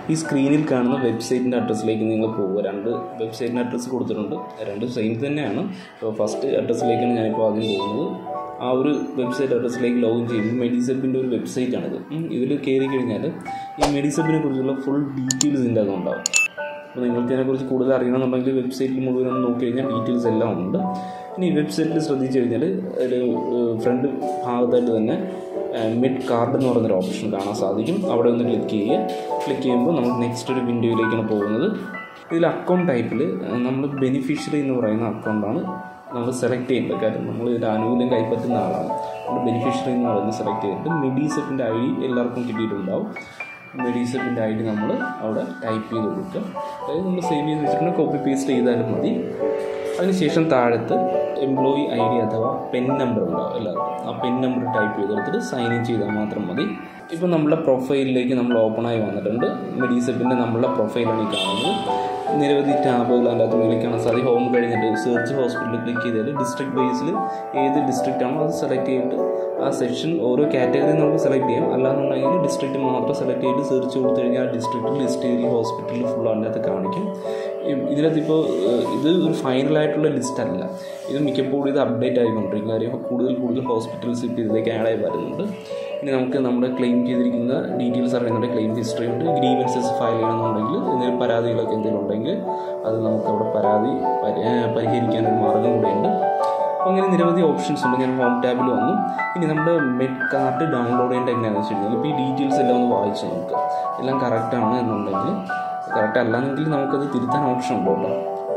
ഈ സ്ക്രീനിൽ കാണുന്ന വെബ്സൈറ്റിൻ്റെ അഡ്രസ്സിലേക്ക് നിങ്ങൾ പോകുക രണ്ട് വെബ്സൈറ്റിൻ്റെ അഡ്രസ്സ് കൊടുത്തിട്ടുണ്ട് രണ്ടും സെയിം തന്നെയാണ് അപ്പോൾ ഫസ്റ്റ് അഡ്രസ്സിലേക്കാണ് ഞാനിപ്പോൾ ആദ്യം പോകുന്നത് ആ ഒരു വെബ്സൈറ്റ് അഡ്രസ്സിലേക്ക് ലോഗിൻ ചെയ്യുമ്പോൾ മെഡിസെബിൻ്റെ ഒരു വെബ്സൈറ്റാണിത് ഇതിൽ കയറി കഴിഞ്ഞാൽ ഈ മെഡിസെബിനെ കുറിച്ചുള്ള ഫുൾ ഡീറ്റെയിൽസ് ഇതിൻ്റെ അകത്തുണ്ടാവും അപ്പോൾ നിങ്ങൾക്ക് ഇതിനെക്കുറിച്ച് കൂടുതൽ അറിയണമെന്നുണ്ടെങ്കിൽ വെബ്സൈറ്റിൽ മുഴുവൻ ഒന്ന് നോക്കി കഴിഞ്ഞാൽ ഡീറ്റെയിൽസ് എല്ലാം ഉണ്ട് ഇനി വെബ്സൈറ്റിൽ ശ്രദ്ധിച്ചു കഴിഞ്ഞാൽ ഒരു ഫ്രണ്ട് ഭാഗത്തായിട്ട് തന്നെ മിഡ് കാർഡ് എന്ന് പറയുന്നൊരു ഓപ്ഷൻ കാണാൻ സാധിക്കും അവിടെ ഒന്ന് ക്ലിക്ക് ചെയ്യുക ക്ലിക്ക് ചെയ്യുമ്പോൾ നമ്മൾ നെക്സ്റ്റ് ഒരു വിൻഡോയിലേക്കാണ് പോകുന്നത് ഇതിൽ അക്കൗണ്ട് ടൈപ്പിൽ നമ്മൾ ബെനിഫിഷ്യറി എന്ന് പറയുന്ന അക്കൗണ്ടാണ് നമ്മൾ സെലക്ട് ചെയ്യേണ്ടത് കാര്യം നമ്മൾ ഇതിൻ്റെ ആനുകൂല്യം കൈപ്പറ്റുന്ന ആളാണ് നമ്മൾ ബെനിഫിഷ്യറി എന്ന് പറയുന്നത് സെലക്ട് ചെയ്തിട്ട് മെഡീസെറ്റിൻ്റെ ഐ ഡി എല്ലാവർക്കും കിട്ടിയിട്ടുണ്ടാവും മെഡീസെറ്റിൻ്റെ ഐ ഡി നമ്മൾ അവിടെ ടൈപ്പ് ചെയ്ത് കൊടുക്കുക അതായത് നമ്മൾ സേവ് ചെയ്ത് വെച്ചിട്ടുണ്ട് കോപ്പി പേസ്റ്റ് ചെയ്താലും മതി അതിനുശേഷം താഴത്ത് എംപ്ലോയി ഐ ഡി അഥവാ പെൻ നമ്പർ ഉണ്ടാവും എല്ലാവർക്കും ആ പെൻ നമ്പർ ടൈപ്പ് ചെയ്തെടുത്തിട്ട് സൈൻ ഇൻ ചെയ്താൽ മാത്രം മതി ഇപ്പോൾ നമ്മുടെ പ്രൊഫൈലിലേക്ക് നമ്മൾ ഓപ്പണായി വന്നിട്ടുണ്ട് മെഡീസെറ്റിൻ്റെ നമ്മളുടെ പ്രൊഫൈലാണ് ഈ കാണുന്നത് നിരവധി ടാബുകൾ അതിൻ്റെ അകത്ത് മേളിൽ കാണാൻ സാധിക്കും ഹോം കഴിഞ്ഞിട്ട് സെർച്ച് ഹോസ്പിറ്റലിൽ ക്ലിക്ക് ചെയ്താൽ ഡിസ്ട്രിക്ട് ബേസിൽ ഏത് ഡിസ്ട്രിക്റ്റ് ആണോ അത് സെലക്ട് ചെയ്തിട്ട് ആ സെക്ഷൻ ഓരോ കാറ്റഗറി നമുക്ക് സെലക്ട് ചെയ്യാം അല്ലാന്നുണ്ടെങ്കിൽ ഡിസ്ട്രിക്റ്റ് മാത്രം സെലക്ട് ചെയ്ത് സെർച്ച് കൊടുത്തു കഴിഞ്ഞാൽ ആ ഡിസ്ട്രിക്റ്റിൽ ലിസ്റ്റ് ചെയ്ത് ഹോസ്പിറ്റലിൽ ഫുൾ അതിൻ്റെ അകത്ത് കാണിക്കും ഇതിനകത്ത് ഇപ്പോൾ ഇത് ഒരു ഫൈനലായിട്ടുള്ള ലിസ്റ്റ് അല്ല ഇത് മിക്കപ്പോഴും ഇത് അപ്ഡേറ്റ് ആയിക്കൊണ്ടിരിക്കും കാര്യം കൂടുതൽ കൂടുതൽ ഹോസ്പിറ്റൽസ് ഇപ്പോൾ ഇതിലേക്ക് ആഡായി വരുന്നുണ്ട് ഇനി നമുക്ക് നമ്മുടെ ക്ലെയിം ചെയ്തിരിക്കുന്ന ഡീറ്റെയിൽസ് അറിയുന്നുണ്ട് ക്ലെയിം ഹിസ്റ്ററി ഉണ്ട് ഗ്രീവൻസസ് ഫയൽ ചെയ്യണമെന്നുണ്ടെങ്കിൽ എന്തെങ്കിലും പരാതികളൊക്കെ എന്തെങ്കിലും ഉണ്ടെങ്കിൽ അത് നമുക്ക് അവിടെ പരാതി പരിഹരിക്കാനൊരു മാർഗം കൂടെയുണ്ട് അപ്പോൾ അങ്ങനെ നിരവധി ഓപ്ഷൻസ് ഉണ്ട് ഞാൻ ഹോം ടാബിൽ വന്നു ഇനി നമ്മുടെ മെഡ് കാർഡ് ഡൗൺലോഡ് ചെയ്യേണ്ട എങ്ങനെയാണെന്ന് വെച്ച് കഴിഞ്ഞാൽ ഇപ്പോൾ ഈ ഡീറ്റെയിൽസ് എല്ലാം ഒന്ന് വായിച്ച് നമുക്ക് എല്ലാം കറക്റ്റാണ് എന്നുണ്ടെങ്കിൽ കറക്റ്റ് അല്ലാന്നെങ്കിൽ നമുക്കത് തിരുത്താൻ ഓപ്ഷൻ ഉണ്ട് കേട്ടോ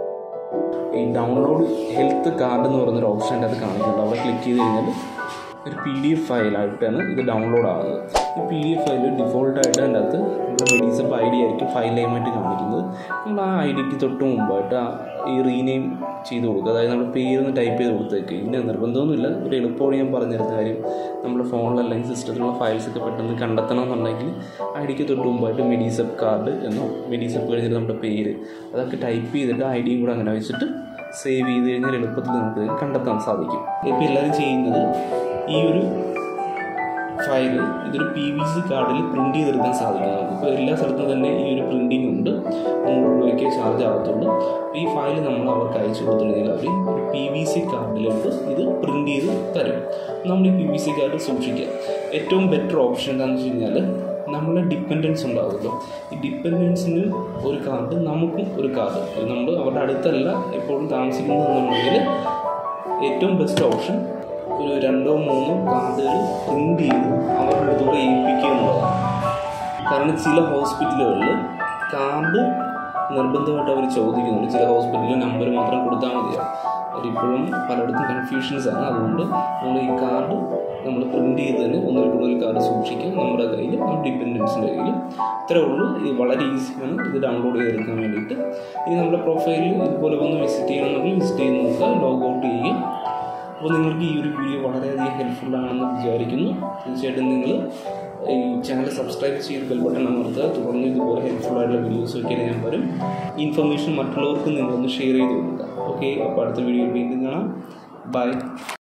ഈ ഡൗൺലോഡ് ഹെൽത്ത് കാർഡ് എന്ന് പറയുന്നൊരു ഓപ്ഷൻ അത് കാണിക്കുന്നുണ്ട് അവിടെ ക്ലിക്ക് ചെയ്ത് കഴിഞ്ഞാൽ ഒരു പി ഡി എഫ് ഫയലായിട്ടാണ് ഇത് ഡൗൺലോഡ് ആകുന്നത് ഈ പി ഡി എഫ് ഫയൽ ഡിഫോൾട്ടായിട്ട് അതിൻ്റെ അകത്ത് നമ്മുടെ മെഡീസപ്പ് ഐ ഡി ആയിരിക്കും ഫയൽ നെയിമായിട്ട് കാണിക്കുന്നത് നമ്മൾ ആ ഐ ഡിക്ക് തൊട്ട് മുമ്പായിട്ട് ആ ഈ റീനെയിം ചെയ്ത് കൊടുക്കുക അതായത് നമ്മുടെ പേരൊന്ന് ടൈപ്പ് ചെയ്ത് കൊടുത്തേക്ക് ഇതിൻ്റെ നിർബന്ധമൊന്നുമില്ല ഒരു എളുപ്പമാണ് ഞാൻ പറഞ്ഞിരുന്ന കാര്യം നമ്മുടെ ഫോണിൽ അല്ലെങ്കിൽ സിസ്റ്റത്തിലുള്ള ഫയൽസൊക്കെ പെട്ടെന്ന് കണ്ടെത്തണം എന്നുണ്ടെങ്കിൽ ഐ ഡിക്ക് തൊട്ട് മുമ്പായിട്ട് മെഡീസപ്പ് കാർഡ് എന്നോ മെഡീസപ്പ് കഴിഞ്ഞിട്ട് നമ്മുടെ പേര് അതൊക്കെ ടൈപ്പ് ചെയ്തിട്ട് ഐ ഡിയും കൂടെ അങ്ങനെ വെച്ചിട്ട് സേവ് ചെയ്ത് കഴിഞ്ഞാൽ എളുപ്പത്തിൽ നമുക്ക് കണ്ടെത്താൻ സാധിക്കും ഇപ്പോൾ എല്ലാവരും ചെയ്യുന്നത് ഈ ഒരു ഫയൽ ഇതൊരു പി വി സി കാർഡിൽ പ്രിൻ്റ് ചെയ്തെടുക്കാൻ സാധിക്കും നമുക്ക് ഇപ്പോൾ എല്ലാ സ്ഥലത്തും തന്നെ ഈ ഒരു പ്രിൻറ്റിംഗ് ഉണ്ട് നൂറ് രൂപയ്ക്ക് ചാർജ് ആകത്തുള്ളൂ ഈ ഫയൽ നമ്മൾ അവർക്ക് അയച്ചു കൊടുത്തു കഴിഞ്ഞാൽ അവർ ഒരു പി വി സി കാർഡിലോട്ട് ഇത് പ്രിൻ്റ് ചെയ്ത് തരും നമ്മൾ ഈ പി വി സി കാർഡ് സൂക്ഷിക്കുക ഏറ്റവും ബെറ്റർ ഓപ്ഷൻ എന്താണെന്ന് വെച്ച് കഴിഞ്ഞാൽ നമ്മളെ ഡിപ്പെൻഡൻസ് ഉണ്ടാവുമല്ലോ ഈ ഡിപ്പെൻഡൻസിന് ഒരു കാർഡ് നമുക്കും ഒരു കാർഡ് നമ്മൾ അവരുടെ അടുത്തല്ല എപ്പോഴും താമസിക്കുന്നതെന്നുണ്ടെങ്കിൽ ഏറ്റവും ബെസ്റ്റ് ഓപ്ഷൻ ഒരു രണ്ടോ മൂന്നോ കാർഡുകൾ പ്രിൻ്റ് ചെയ്ത് അവരുടെ അടുത്തൂടെ ഏൽപ്പിക്കുക എന്നുള്ളതാണ് കാരണം ചില ഹോസ്പിറ്റലുകളിൽ കാർഡ് നിർബന്ധമായിട്ട് അവർ ചോദിക്കുന്നുണ്ട് ചില ഹോസ്പിറ്റലിൽ നമ്പർ മാത്രം കൊടുത്താൽ മതിയാവും അവരിപ്പോഴും പലയിടത്തും കൺഫ്യൂഷൻസ് ആണ് അതുകൊണ്ട് നമ്മൾ ഈ കാർഡ് നമ്മൾ പ്രിൻ്റ് ചെയ്ത് തന്നെ ഒന്നിൽ കൂടുതൽ കാർഡ് സൂക്ഷിക്കുക നമ്മുടെ കയ്യിൽ നമ്മുടെ ഡിപ്പെൻഡൻസിൻ്റെ കയ്യിൽ ഇത്രേ ഉള്ളൂ ഇത് വളരെ ഈസിയാണ് ഇത് ഡൗൺലോഡ് ചെയ്തെടുക്കാൻ വേണ്ടിയിട്ട് ഇനി നമ്മുടെ പ്രൊഫൈലിൽ ഇതുപോലെ ഒന്ന് വിസിറ്റ് ചെയ്യണമെങ്കിൽ വിസിറ്റ് ചെയ്ത് നോക്കുക ലോഗ് ഔട്ട് ചെയ്യുക അപ്പോൾ നിങ്ങൾക്ക് ഈ ഒരു വീഡിയോ വളരെയധികം ഹെൽപ്ഫുൾ ആണെന്ന് വിചാരിക്കുന്നു തീർച്ചയായിട്ടും നിങ്ങൾ ഈ ചാനൽ സബ്സ്ക്രൈബ് ചെയ്ത് ബെൽ ബട്ടൺ അമർത്തുക തുടർന്ന് ഇതുപോലെ ഹെൽപ്ഫുൾ ആയിട്ടുള്ള വീഡിയോസ് ഒക്കെ ഞാൻ വരും ഇൻഫർമേഷൻ മറ്റുള്ളവർക്ക് നിങ്ങളൊന്ന് ഷെയർ ചെയ്ത് കൊടുക്കുക ഓക്കെ അപ്പോൾ അടുത്ത വീഡിയോ വീണ്ടും കാണാം ബൈ